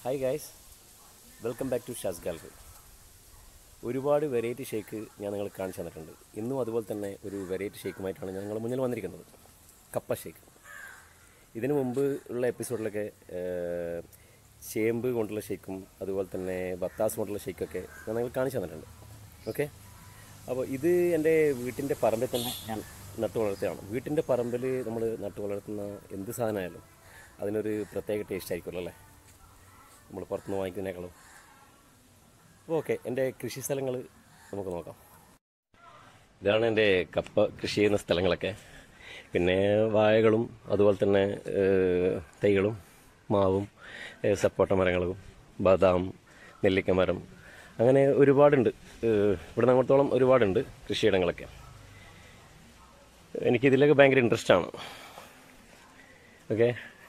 hi guys welcome back to Shaz Gallery ഒരുപാട് variety shake ഞാൻ നിങ്ങൾക്ക് കാണിച്ചു തന്നിട്ടുണ്ട് ഇന്നും അതുപോലെ തന്നെ ഒരു വെറൈറ്റി ഷേക്കുമായിട്ടാണ് ഞാൻ നിങ്ങളുടെ മുന്നിൽ വന്നിരിക്കുന്നത് കപ്പ ഷേക്ക് ഇതിനു മുമ്പ് ഉള്ള എപ്പിസോഡിലൊക്കെ ഏഹ്, ചേമ്പ് കൊണ്ടുള്ള ഷേക്കും അതുപോലെ തന്നെ ബത്താസ് കൊണ്ടുള്ള ഷേക്കൊക്കെ ഞാൻ നിങ്ങൾക്ക് കാണിച്ചു തന്നിട്ടുണ്ട് ഓക്കെ അപ്പോൾ ഇത് എൻ്റെ വീട്ടിൻ്റെ പറമ്പിൽ തന്നെ ഞാൻ നട്ടു വളർത്തിയാണ് വീട്ടിൻ്റെ പറമ്പിൽ നമ്മൾ നട്ടു വളർത്തുന്ന എന്ത് സാധനമായാലും അതിനൊരു പ്രത്യേക ടേസ്റ്റ് ആയിരിക്കുമല്ലോ അല്ലേ നമ്മൾ പുറത്തുനിന്ന് വാങ്ങിക്കുന്നതിനേക്കാളും അപ്പോൾ ഓക്കെ എൻ്റെ കൃഷി സ്ഥലങ്ങൾ നമുക്ക് നോക്കാം ഇതാണ് എൻ്റെ കപ്പ കൃഷി ചെയ്യുന്ന സ്ഥലങ്ങളൊക്കെ പിന്നെ വാഴകളും അതുപോലെ തന്നെ ഏഹ്, തൈകളും മാവും ഏഹ്, സപ്പോട്ട മരങ്ങളും ബദാം നെല്ലിക്ക മരം അങ്ങനെ ഒരുപാടുണ്ട് ഏഹ്, ഇവിടെ അങ്ങോട്ടോളം ഒരുപാടുണ്ട് കൃഷിയിടങ്ങളൊക്കെ എനിക്കിതിലൊക്കെ ഭയങ്കര ഇൻട്രസ്റ്റ് ആണ് ഓക്കെ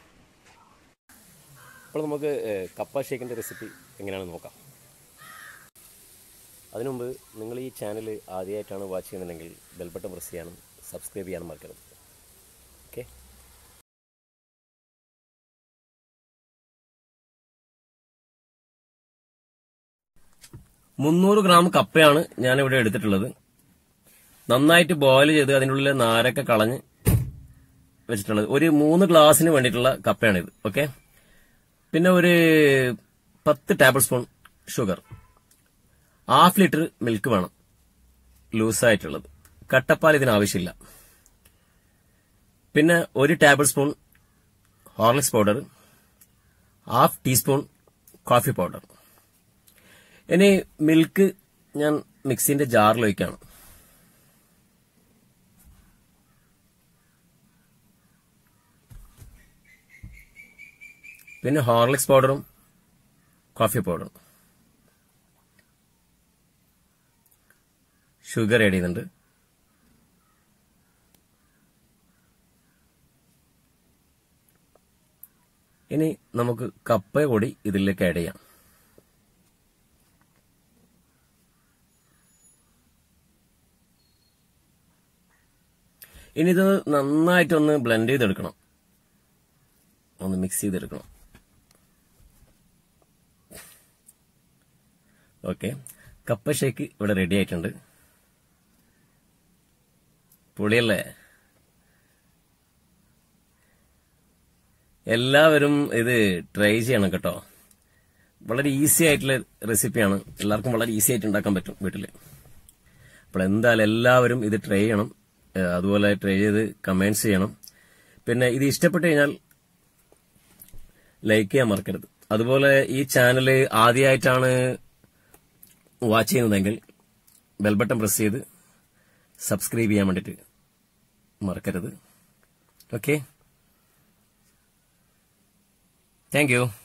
അപ്പോൾ നമുക്ക് ഏഹ്, കപ്പ ഷേക്കിൻ്റെ റെസിപ്പി എങ്ങനെയാണെന്ന് നോക്കാം അതിനു മുമ്പ് നിങ്ങൾ ഈ ചാനൽ ആദ്യമായിട്ടാണ് വാച്ച് ചെയ്യുന്നുണ്ടെങ്കിൽ ബെൽബട്ടൺ പ്രസ് ചെയ്യാനും സബ്സ്ക്രൈബ് ചെയ്യാനും മറക്കരുത് ഓക്കെ മുന്നൂറ് ഗ്രാം കപ്പയാണ് ഞാനിവിടെ എടുത്തിട്ടുള്ളത് നന്നായിട്ട് ബോയിൽ ചെയ്ത് അതിൻ്റെ ഉള്ളിലെ നാരൊക്കെ കളഞ്ഞ് വെച്ചിട്ടുള്ളത് ഒരു മൂന്ന് ഗ്ലാസ്സിന് വേണ്ടിയിട്ടുള്ള കപ്പയാണിത് ഓക്കെ പിന്നെ ഒരു പത്ത് tablespoon sugar half litre milk വേണം ലൂസായിട്ടുള്ളത് കട്ടപ്പാൽ ഇതിന് ആവശ്യമില്ല പിന്നെ ഒരു tablespoon Horlicks powder half teaspoon coffee powder ഇനി മിൽക്ക് ഞാൻ മിക്സിന്റെ ജാറിൽ ഒഴിക്കാണ് പിന്നെ ഹോർലിക്സ് പൗഡറും കോഫി പൗഡറും ഷുഗർ ആഡ് ചെയ്യുന്നുണ്ട് ഇനി നമുക്ക് കപ്പ കൂടി ഇതിലേക്ക് ആഡ് ചെയ്യാം ഇനി ഇത് നന്നായിട്ടൊന്ന് ബ്ലെൻഡ് ചെയ്തെടുക്കണം ഒന്ന് മിക്സ് ചെയ്തെടുക്കണം ഓക്കെ കപ്പ ഷേക്ക് ഇവിടെ റെഡി ആയിട്ടുണ്ട് പൊളിയല്ലേ എല്ലാവരും ഇത് ട്രൈ ചെയ്യണം കേട്ടോ വളരെ ഈസി ആയിട്ടുള്ള റെസിപ്പിയാണ് എല്ലാവർക്കും വളരെ ഈസി ആയിട്ട് ഉണ്ടാക്കാൻ പറ്റും വീട്ടിൽ അപ്പോൾ എന്തായാലും എല്ലാവരും ഇത് ട്രൈ ചെയ്യണം ഏഹ് അതുപോലെ ട്രൈ ചെയ്ത് കമന്റ്സ് ചെയ്യണം പിന്നെ ഇത് ഇഷ്ടപ്പെട്ട് കഴിഞ്ഞാൽ ലൈക്ക് ചെയ്യാൻ മറക്കരുത് അതുപോലെ ഈ ചാനൽ ആദ്യമായിട്ടാണ് വാച്ച് ചെയ്യുന്നതെങ്കിൽ ബെൽബട്ടൺ പ്രസ് ചെയ്ത് സബ്സ്ക്രൈബ് ചെയ്യാൻ വേണ്ടിയിട്ട് മറക്കരുത് ഓക്കെ താങ്ക് യു